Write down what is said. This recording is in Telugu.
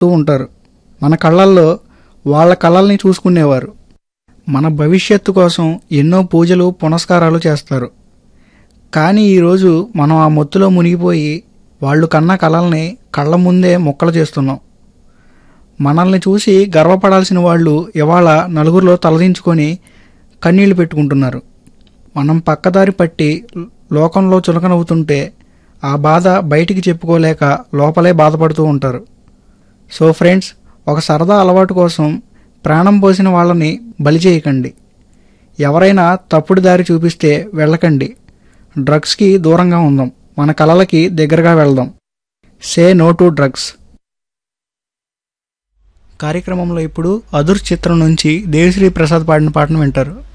తూ ఉంటారు మన కళ్ళల్లో వాళ్ళ కళల్ని చూసుకునేవారు మన భవిష్యత్తు కోసం ఎన్నో పూజలు పునస్కారాలు చేస్తారు కానీ ఈరోజు మనం ఆ మొత్తులో మునిగిపోయి వాళ్ళు కన్న కళల్ని కళ్ళ ముందే మొక్కలు చేస్తున్నాం మనల్ని చూసి గర్వపడాల్సిన వాళ్ళు ఇవాళ నలుగురిలో తలదించుకొని కన్నీళ్లు పెట్టుకుంటున్నారు మనం పక్కదారి పట్టి లోకంలో చులకనవుతుంటే ఆ బాధ బయటికి చెప్పుకోలేక లోపలే బాధపడుతూ ఉంటారు సో ఫ్రెండ్స్ ఒక సరదా అలవాటు కోసం ప్రాణం పోసిన వాళ్ళని బలి చేయకండి ఎవరైనా తప్పుడు దారి చూపిస్తే వెళ్ళకండి డ్రగ్స్కి దూరంగా ఉందాం మన కలలకి దగ్గరగా వెళ్దాం సే నో టు డ్రగ్స్ కార్యక్రమంలో ఇప్పుడు అదుర్ చిత్రం నుంచి దేవిశ్రీ ప్రసాద్ పాడిన పాటను వింటారు